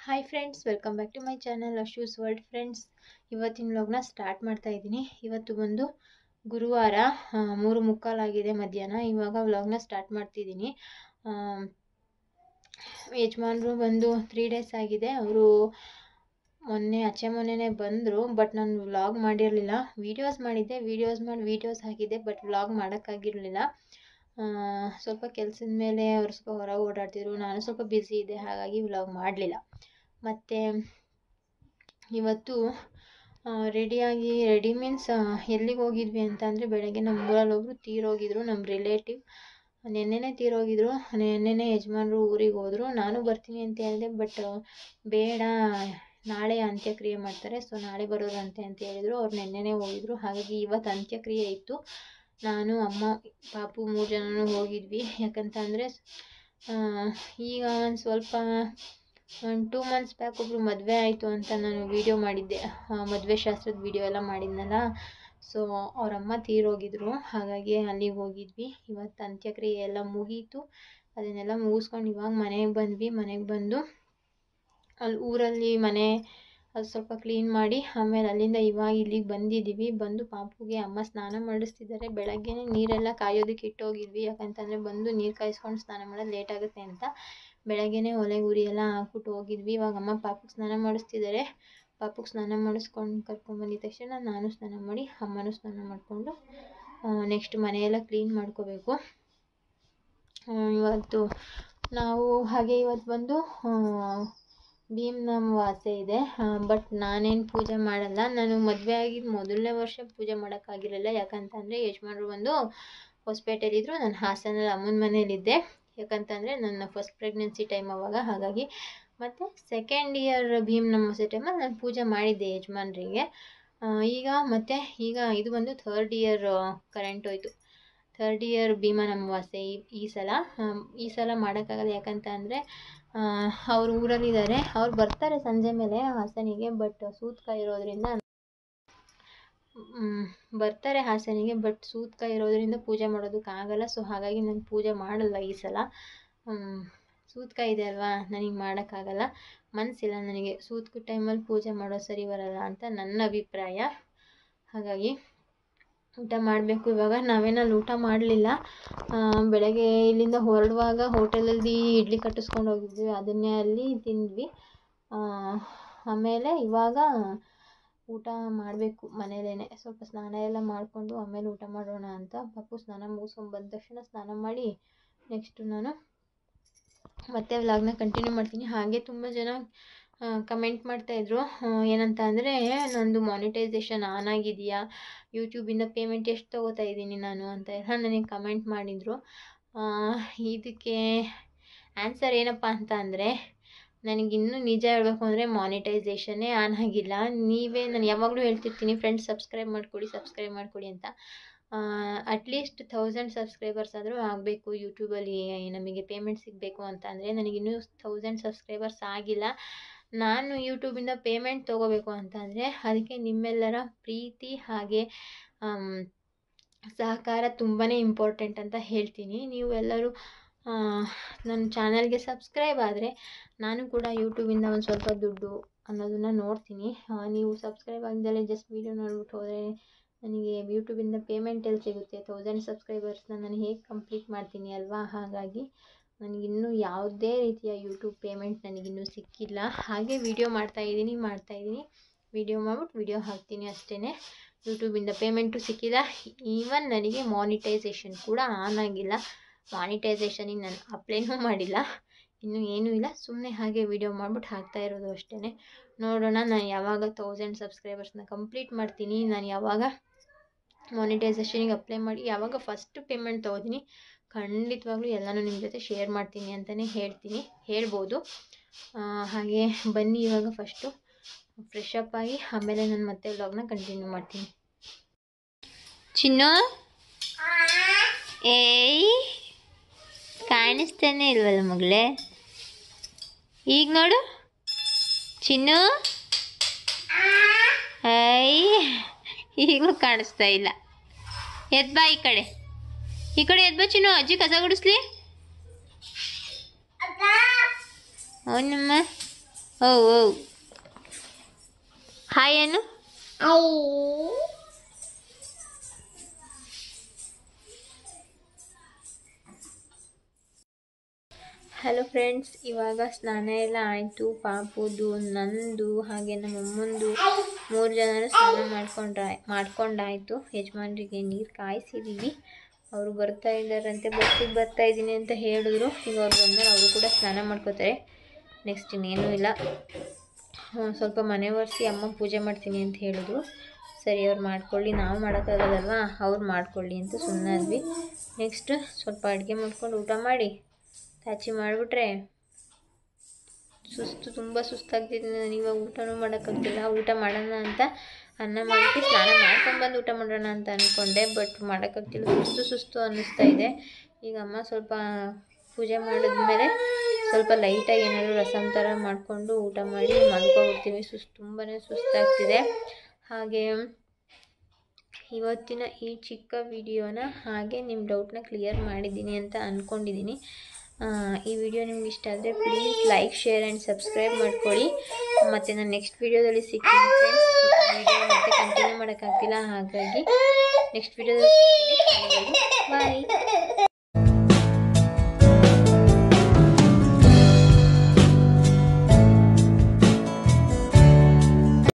hi friends welcome back to my channel Ashu's world friends ಇವತ್ತಿನ ವ್ಲಾಗ್ನ start ಮಾಡ್ತಾ ಇದ್ದೀನಿ ಇವತ್ತು ಬಂದು ಗುರುವಾರ ಆ, ಮೂರು ಮುಕ್ಕಾಲಾಗಿದೆ ಮಧ್ಯಾಹ್ನ ಇವಾಗ ವ್ಲಾಗ್ನ ಸ್ಟಾರ್ಟ್ ಮಾಡ್ತಿದ್ದೀನಿ ಆಮ್, ಯಜಮಾನ್ರು ಬಂದು ತ್ರೀ ಡೇಸ್ ಆಗಿದೆ ಅವರು ಮೊನ್ನೆ ಆಚೆ ಮೊನ್ನೆನೇ ಬಂದರು ಬಟ್ ನಾನು ವ್ಲಾಗ್ ಮಾಡಿರಲಿಲ್ಲ ವೀಡಿಯೋಸ್ ಮಾಡಿದ್ದೆ ವೀಡಿಯೋಸ್ ಮಾಡಿ ವೀಡಿಯೋಸ್ ಹಾಕಿದ್ದೆ ಬಟ್ ವ್ಲಾಗ್ ಮಾಡೋಕ್ಕಾಗಿರಲಿಲ್ಲ ಸ್ವಲ್ಪ ಕೆಲಸದ ಮೇಲೆ ಅವರು ಸ್ವಲ್ಪ ಹೊರಗೆ ಓಡಾಡ್ತಿದ್ರು ನಾನು ಸ್ವಲ್ಪ ಬ್ಯುಸಿ ಇದ್ದೆ ಹಾಗಾಗಿ ವ್ಲಾಗ್ ಮಾಡಲಿಲ್ಲ ಮತ್ತು ಇವತ್ತು ರೆಡಿಯಾಗಿ ರೆಡಿ ಮೀನ್ಸ್ ಎಲ್ಲಿಗೆ ಹೋಗಿದ್ವಿ ಅಂತ ಅಂದರೆ ಬೆಳಗ್ಗೆ ನಮ್ಮ ಊರಲ್ಲಿ ಒಬ್ಬರು ತೀರೋಗಿದ್ರು ನಮ್ಮ ರಿಲೇಟಿವ್ ನೆನ್ನೆನೇ ತೀರೋಗಿದ್ರು ನೆನ್ನೆನೇ ಯಜಮಾನ್ರು ಊರಿಗೆ ಹೋದರು ನಾನು ಬರ್ತೀನಿ ಅಂತ ಹೇಳಿದೆ ಬಟ್ ಬೇಡ ನಾಳೆ ಅಂತ್ಯಕ್ರಿಯೆ ಮಾಡ್ತಾರೆ ಸೊ ನಾಳೆ ಬರೋರಂತೆ ಅಂತ ಹೇಳಿದರು ಅವ್ರು ನೆನ್ನೆನೇ ಹೋಗಿದ್ರು ಹಾಗಾಗಿ ಇವತ್ತು ಅಂತ್ಯಕ್ರಿಯೆ ಇತ್ತು ನಾನು ಅಮ್ಮ ಪಾಪು ಮೂರು ಜನನೂ ಹೋಗಿದ್ವಿ ಯಾಕಂತ ಅಂದರೆ ಈಗ ಒಂದು ಸ್ವಲ್ಪ ಒಂದು ಟೂ ಮಂತ್ಸ್ ಬ್ಯಾಕ್ ಒಬ್ಬರು ಮದುವೆ ಆಯಿತು ಅಂತ ನಾನು ವೀಡಿಯೋ ಮಾಡಿದ್ದೆ ಮದುವೆ ಶಾಸ್ತ್ರದ ವೀಡಿಯೋ ಎಲ್ಲ ಮಾಡಿದ್ನಲ್ಲ ಸೊ ಅವರಮ್ಮ ತೀರೋಗಿದ್ರು ಹಾಗಾಗಿ ಅಲ್ಲಿಗೆ ಹೋಗಿದ್ವಿ ಇವತ್ತು ಅಂತ್ಯಕ್ರಿಯೆ ಎಲ್ಲ ಮುಗೀತು ಅದನ್ನೆಲ್ಲ ಮುಗಿಸ್ಕೊಂಡು ಇವಾಗ ಮನೆಗೆ ಬಂದ್ವಿ ಮನೆಗೆ ಬಂದು ಅಲ್ಲಿ ಊರಲ್ಲಿ ಮನೆ ಅದು ಸ್ವಲ್ಪ ಕ್ಲೀನ್ ಮಾಡಿ ಆಮೇಲೆ ಅಲ್ಲಿಂದ ಇವಾಗ ಇಲ್ಲಿಗೆ ಬಂದಿದ್ದೀವಿ ಬಂದು ಪಾಪುಗೆ ಅಮ್ಮ ಸ್ನಾನ ಮಾಡಿಸ್ತಿದ್ದಾರೆ ಬೆಳಗ್ಗೆನೇ ನೀರೆಲ್ಲ ಕಾಯೋದಕ್ಕೆ ಇಟ್ಟೋಗಿದ್ವಿ ಯಾಕಂತಂದರೆ ಬಂದು ನೀರು ಕಾಯಿಸ್ಕೊಂಡು ಸ್ನಾನ ಮಾಡೋದು ಲೇಟ್ ಆಗುತ್ತೆ ಅಂತ ಬೆಳಗ್ಗೆನೇ ಒಲೆ ಉರಿ ಎಲ್ಲ ಹಾಕ್ಬಿಟ್ಟು ಹೋಗಿದ್ವಿ ಇವಾಗ ಅಮ್ಮ ಪಾಪುಗೆ ಸ್ನಾನ ಮಾಡಿಸ್ತಿದ್ದಾರೆ ಪಾಪುಗೆ ಸ್ನಾನ ಮಾಡಿಸ್ಕೊಂಡು ಕರ್ಕೊಂಡ್ಬಂದಿದ ತಕ್ಷಣ ನಾನು ಸ್ನಾನ ಮಾಡಿ ಅಮ್ಮನೂ ಸ್ನಾನ ಮಾಡಿಕೊಂಡು ನೆಕ್ಸ್ಟ್ ಮನೆಯೆಲ್ಲ ಕ್ಲೀನ್ ಮಾಡ್ಕೋಬೇಕು ಇವತ್ತು ನಾವು ಹಾಗೆ ಇವತ್ತು ಬಂದು ಭೀಮ್ನ ವಾಸೆ ಇದೆ ಬಟ್ ನಾನೇನು ಪೂಜೆ ಮಾಡಲ್ಲ ನಾನು ಮದುವೆ ಆಗಿದ್ದು ಮೊದಲನೇ ವರ್ಷ ಪೂಜೆ ಮಾಡೋಕ್ಕಾಗಿರಲಿಲ್ಲ ಯಾಕಂತಂದರೆ ಯಜಮಾನ್ರು ಬಂದು ಹೊಸಪೇಟೆಲಿದ್ದರು ನಾನು ಹಾಸನಲ್ಲಿ ಅಮ್ಮನ ಮನೇಲಿದ್ದೆ ಯಾಕಂತಂದರೆ ನನ್ನ ಫಸ್ಟ್ ಪ್ರೆಗ್ನೆನ್ಸಿ ಟೈಮ್ ಅವಾಗ ಹಾಗಾಗಿ ಮತ್ತು ಸೆಕೆಂಡ್ ಇಯರ್ ಭೀಮ್ ನಮೋಸೆ ಟೈಮಲ್ಲಿ ನಾನು ಪೂಜೆ ಮಾಡಿದ್ದೆ ಯಜಮಾನ್ರಿಗೆ ಈಗ ಮತ್ತು ಈಗ ಇದು ಬಂದು ಥರ್ಡ್ ಇಯರ್ ಕರೆಂಟ್ ಹೋಯ್ತು ಥರ್ಡ್ ಇಯರ್ ಭೀಮ ಅಮಾವಾಸ್ಯೆ ಈ ಈ ಸಲ ಈ ಸಲ ಮಾಡೋಕ್ಕಾಗಲ್ಲ ಯಾಕಂತ ಅಂದರೆ ಅವ್ರ ಊರಲ್ಲಿದ್ದಾರೆ ಅವ್ರು ಬರ್ತಾರೆ ಸಂಜೆ ಮೇಲೆ ಹಾಸನಿಗೆ ಬಟ್ ಸೂತ್ಕ ಇರೋದ್ರಿಂದ ಬರ್ತಾರೆ ಹಾಸನಿಗೆ ಬಟ್ ಸೂತ್ಕ ಇರೋದ್ರಿಂದ ಪೂಜೆ ಮಾಡೋದಕ್ಕಾಗಲ್ಲ ಸೊ ಹಾಗಾಗಿ ನಾನು ಪೂಜೆ ಮಾಡಲ್ಲ ಈ ಸಲ ಸೂತ್ಕ ಇದೆ ಅಲ್ವಾ ನನಗೆ ಮಾಡೋಕ್ಕಾಗಲ್ಲ ಮನಸ್ಸಿಲ್ಲ ನನಗೆ ಸೂತ್ಕ ಟೈಮಲ್ಲಿ ಪೂಜೆ ಮಾಡೋ ಸರಿ ಬರಲ್ಲ ಅಂತ ನನ್ನ ಅಭಿಪ್ರಾಯ ಹಾಗಾಗಿ ಊಟ ಮಾಡಬೇಕು ಇವಾಗ ನಾವೇನಲ್ಲಿ ಊಟ ಮಾಡಲಿಲ್ಲ ಬೆಳಗ್ಗೆ ಇಲ್ಲಿಂದ ಹೊರಡುವಾಗ ಹೋಟೆಲಲ್ಲಿ ಇಡ್ಲಿ ಕಟ್ಟಿಸ್ಕೊಂಡು ಹೋಗಿದ್ವಿ ಅದನ್ನೇ ಅಲ್ಲಿ ತಿಂದ್ವಿ ಆಮೇಲೆ ಇವಾಗ ಊಟ ಮಾಡಬೇಕು ಮನೇಲೇ ಸ್ವಲ್ಪ ಸ್ನಾನ ಎಲ್ಲ ಮಾಡಿಕೊಂಡು ಆಮೇಲೆ ಊಟ ಮಾಡೋಣ ಅಂತ ಪಾಪು ಸ್ನಾನ ಮುಗಿಸ್ಕೊಂಡು ಬಂದ ತಕ್ಷಣ ಸ್ನಾನ ಮಾಡಿ ನೆಕ್ಸ್ಟು ನಾನು ಮತ್ತೆ ವ್ಲಾಗ್ನ ಕಂಟಿನ್ಯೂ ಮಾಡ್ತೀನಿ ಹಾಗೆ ತುಂಬ ಜನ ಕಮೆಂಟ್ ಮಾಡ್ತಾಯಿದ್ರು ಏನಂತ ಅಂದರೆ ನಂದು ಮಾನಿಟೈಸೇಷನ್ ಆನ್ ಆಗಿದೆಯಾ ಯೂಟ್ಯೂಬಿಂದ ಪೇಮೆಂಟ್ ಎಷ್ಟು ತೊಗೋತಾ ಇದ್ದೀನಿ ನಾನು ಅಂತ ಎಲ್ಲ ನನಗೆ ಕಮೆಂಟ್ ಮಾಡಿದರು ಇದಕ್ಕೆ ಆನ್ಸರ್ ಏನಪ್ಪ ಅಂತ ಅಂದರೆ ನನಗಿನ್ನೂ ನಿಜ ಹೇಳಬೇಕು ಅಂದರೆ ಮಾನಿಟೈಸೇಷನ್ನೇ ಆನ್ ಆಗಿಲ್ಲ ನೀವೇ ನಾನು ಯಾವಾಗಲೂ ಹೇಳ್ತಿರ್ತೀನಿ ಫ್ರೆಂಡ್ಸ್ ಸಬ್ಸ್ಕ್ರೈಬ್ ಮಾಡಿಕೊಡಿ ಸಬ್ಸ್ಕ್ರೈಬ್ ಮಾಡಿಕೊಡಿ ಅಂತ ಅಟ್ಲೀಸ್ಟ್ ಥೌಸಂಡ್ ಸಬ್ಸ್ಕ್ರೈಬರ್ಸ್ ಆದರೂ ಆಗಬೇಕು ಯೂಟ್ಯೂಬಲ್ಲಿ ನಮಗೆ ಪೇಮೆಂಟ್ ಸಿಗಬೇಕು ಅಂತ ಅಂದರೆ ನನಗಿನ್ನೂ ಥೌಸಂಡ್ ಸಬ್ಸ್ಕ್ರೈಬರ್ಸ್ ಆಗಿಲ್ಲ ನಾನು ಯೂಟ್ಯೂಬಿಂದ ಪೇಮೆಂಟ್ ತೊಗೋಬೇಕು ಅಂತ ಅಂದರೆ ಅದಕ್ಕೆ ನಿಮ್ಮೆಲ್ಲರ ಪ್ರೀತಿ ಹಾಗೆ ಸಹಕಾರ ತುಂಬಾ ಇಂಪಾರ್ಟೆಂಟ್ ಅಂತ ಹೇಳ್ತೀನಿ ನೀವು ಎಲ್ಲರೂ ನನ್ನ ಚಾನಲ್ಗೆ ಸಬ್ಸ್ಕ್ರೈಬ್ ಆದರೆ ನಾನು ಕೂಡ ಯೂಟ್ಯೂಬಿಂದ ಒಂದು ಸ್ವಲ್ಪ ದುಡ್ಡು ಅನ್ನೋದನ್ನು ನೋಡ್ತೀನಿ ನೀವು ಸಬ್ಸ್ಕ್ರೈಬ್ ಆಗದಲ್ಲೇ ಜಸ್ಟ್ ವೀಡಿಯೋ ನೋಡ್ಬಿಟ್ಟು ಹೋದರೆ ನನಗೆ ಯೂಟ್ಯೂಬಿಂದ ಪೇಮೆಂಟ್ ಎಲ್ಲಿ ಸಿಗುತ್ತೆ ತೌಸಂಡ್ ಸಬ್ಸ್ಕ್ರೈಬರ್ಸ್ನ ನಾನು ಹೇಗೆ ಕಂಪ್ಲೀಟ್ ಮಾಡ್ತೀನಿ ಅಲ್ವಾ ಹಾಗಾಗಿ ನನಗಿನ್ನೂ ಯಾವುದೇ ರೀತಿಯ ಯೂಟ್ಯೂಬ್ ಪೇಮೆಂಟ್ ನನಗಿನ್ನೂ ಸಿಕ್ಕಿಲ್ಲ ಹಾಗೆ ವಿಡಿಯೋ ಮಾಡ್ತಾಯಿದ್ದೀನಿ ಮಾಡ್ತಾಯಿದ್ದೀನಿ ವಿಡಿಯೋ ಮಾಡ್ಬಿಟ್ಟು ವಿಡಿಯೋ ಹಾಕ್ತೀನಿ ಅಷ್ಟೇ ಯೂಟ್ಯೂಬಿಂದ ಪೇಮೆಂಟು ಸಿಕ್ಕಿಲ್ಲ ಈವನ್ ನನಗೆ ಮಾನಿಟೈಸೇಷನ್ ಕೂಡ ಆನ್ ಆಗಿಲ್ಲ ಮಾನಿಟೈಸೇಷನಿಗೆ ನಾನು ಅಪ್ಲೈನೂ ಮಾಡಿಲ್ಲ ಇನ್ನೂ ಏನೂ ಇಲ್ಲ ಸುಮ್ಮನೆ ಹಾಗೆ ವಿಡಿಯೋ ಮಾಡ್ಬಿಟ್ಟು ಹಾಕ್ತಾ ಇರೋದು ಅಷ್ಟೇ ನೋಡೋಣ ನಾನು ಯಾವಾಗ ತೌಸಂಡ್ ಸಬ್ಸ್ಕ್ರೈಬರ್ಸ್ನ ಕಂಪ್ಲೀಟ್ ಮಾಡ್ತೀನಿ ನಾನು ಯಾವಾಗ ಮಾನಿಟೈಸೇಷನಿಗೆ ಅಪ್ಲೈ ಮಾಡಿ ಯಾವಾಗ ಫಸ್ಟ್ ಪೇಮೆಂಟ್ ತೊಗೋತೀನಿ ಖಂಡಿತವಾಗ್ಲೂ ಎಲ್ಲನೂ ನಿಮ್ಮ ಜೊತೆ ಶೇರ್ ಮಾಡ್ತೀನಿ ಅಂತಲೇ ಹೇಳ್ತೀನಿ ಹೇಳ್ಬೋದು ಹಾಗೆ ಬನ್ನಿ ಇವಾಗ ಫಸ್ಟು ಫ್ರೆಶ್ ಅಪ್ ಆಗಿ ಆಮೇಲೆ ನಾನು ಮತ್ತೆ ವ್ಲಾಗ್ನ ಕಂಟಿನ್ಯೂ ಮಾಡ್ತೀನಿ ಚಿನ್ನು ಏಯ್ ಕಾಣಿಸ್ತಾನೆ ಇಲ್ವಲ್ಲ ಮಗಳೇ ಈಗ ನೋಡು ಚಿನ್ನು ಐ ಈಗಲೂ ಕಾಣಿಸ್ತಾ ಇಲ್ಲ ಎದ್ ಬಾ ಈ ಕಡೆ ಈ ಕಡೆ ಎದ್ ಬಾ ಚಿನ್ನು ಅಜ್ಜಿ ಕಸ ಗುಡಿಸ್ಲಿ ಅವನಮ್ಮ ಓ ಓ ಹಾಯ್ ಏನು ಹಲೋ ಫ್ರೆಂಡ್ಸ್ ಇವಾಗ ಸ್ನಾನ ಎಲ್ಲ ಆಯಿತು ಪಾಪುದು ನಂದು ಹಾಗೆ ನಮ್ಮ ಅಮ್ಮಂದು ಮೂರು ಜನರು ಸ್ನಾನ ಮಾಡ್ಕೊಂಡ್ರ ಮಾಡ್ಕೊಂಡಾಯಿತು ಯಜಮಾನ್ರಿಗೆ ನೀರು ಕಾಯಿಸಿದ್ದೀವಿ ಅವರು ಬರ್ತಾ ಇದ್ದಾರಂತೆ ಬಸ್ಸಿಗೆ ಬರ್ತಾ ಇದ್ದೀನಿ ಅಂತ ಹೇಳಿದ್ರು ಈಗ ಅವ್ರು ಬಂದರೆ ಅವರು ಕೂಡ ಸ್ನಾನ ಮಾಡ್ಕೋತಾರೆ ನೆಕ್ಸ್ಟ್ ಇನ್ನೇನೂ ಇಲ್ಲ ಹ್ಮ್, ಸ್ವಲ್ಪ ಮನೆ ಒರೆಸಿ ಅಮ್ಮ ಪೂಜೆ ಮಾಡ್ತೀನಿ ಅಂತ ಹೇಳಿದ್ರು ಸರಿ ಅವ್ರು ಮಾಡ್ಕೊಳ್ಳಿ ನಾವು ಮಾಡೋಕ್ಕಾಗಲ್ಲಲ್ವ ಅವ್ರು ಮಾಡ್ಕೊಳ್ಳಿ ಅಂತ ಸುಮ್ಮನಾದ್ವಿ ನೆಕ್ಸ್ಟ್ ಸ್ವಲ್ಪ ಅಡುಗೆ ಮಾಡ್ಕೊಂಡು ಊಟ ಮಾಡಿ ತಾಚಿ ಮಾಡಿಬಿಟ್ರೆ ಸುಸ್ತು ತುಂಬ ಸುಸ್ತಾಗ್ತಿದೆ ನಾನು ಇವಾಗ ಊಟನೂ ಮಾಡೋಕ್ಕಾಗ್ತಿಲ್ಲ ಊಟ ಮಾಡೋಣ ಅಂತ ಅನ್ನ ಮಾಡಿ ಸ್ನಾನ ಮಾಡ್ಕೊಂಡ್ಬಂದು ಊಟ ಮಾಡೋಣ ಅಂತ ಅಂದ್ಕೊಂಡೆ ಬಟ್ ಮಾಡೋಕ್ಕಾಗ್ತಿಲ್ಲ ಸುಸ್ತು ಸುಸ್ತು ಅನ್ನಿಸ್ತಾ ಇದೆ ಈಗ ಅಮ್ಮ ಸ್ವಲ್ಪ ಪೂಜೆ ಮಾಡಿದ್ಮೇಲೆ ಸ್ವಲ್ಪ ಲೈಟಾಗಿ ಏನಾದರೂ ರಸಮ್ ಥರ ಮಾಡಿಕೊಂಡು ಊಟ ಮಾಡಿ ಮಲ್ಕೊಬಿಡ್ತೀವಿ ಸುಸ್ತು ತುಂಬಾ ಸುಸ್ತಾಗ್ತಿದೆ ಹಾಗೆ ಇವತ್ತಿನ ಈ ಚಿಕ್ಕ ವಿಡಿಯೋನ ಹಾಗೆ ನಿಮ್ಮ ಡೌಟ್ನ ಕ್ಲಿಯರ್ ಮಾಡಿದ್ದೀನಿ ಅಂತ ಅಂದ್ಕೊಂಡಿದ್ದೀನಿ ಆ, ಈ ವಿಡಿಯೋ ನಿಮ್ಗೆ ಇಷ್ಟ ಆದರೆ please like share and subscribe ಮಾಡ್ಕೊಳ್ಳಿ ಮತ್ತು ನಾನು ನೆಕ್ಸ್ಟ್ ವಿಡಿಯೋದಲ್ಲಿ ಸಿಗ್ತೀನಿ ಫ್ರೆಂಡ್ಸ್ ವಿಡಿಯೋ ಮತ್ತೆ ಕಂಟಿನ್ಯೂ ಮಾಡೋಕ್ಕಾಗ್ತಿಲ್ಲ ಹಾಗಾಗಿ ನೆಕ್ಸ್ಟ್ ವಿಡಿಯೋದಲ್ಲಿ ಸಿಗ್ತೀನಿ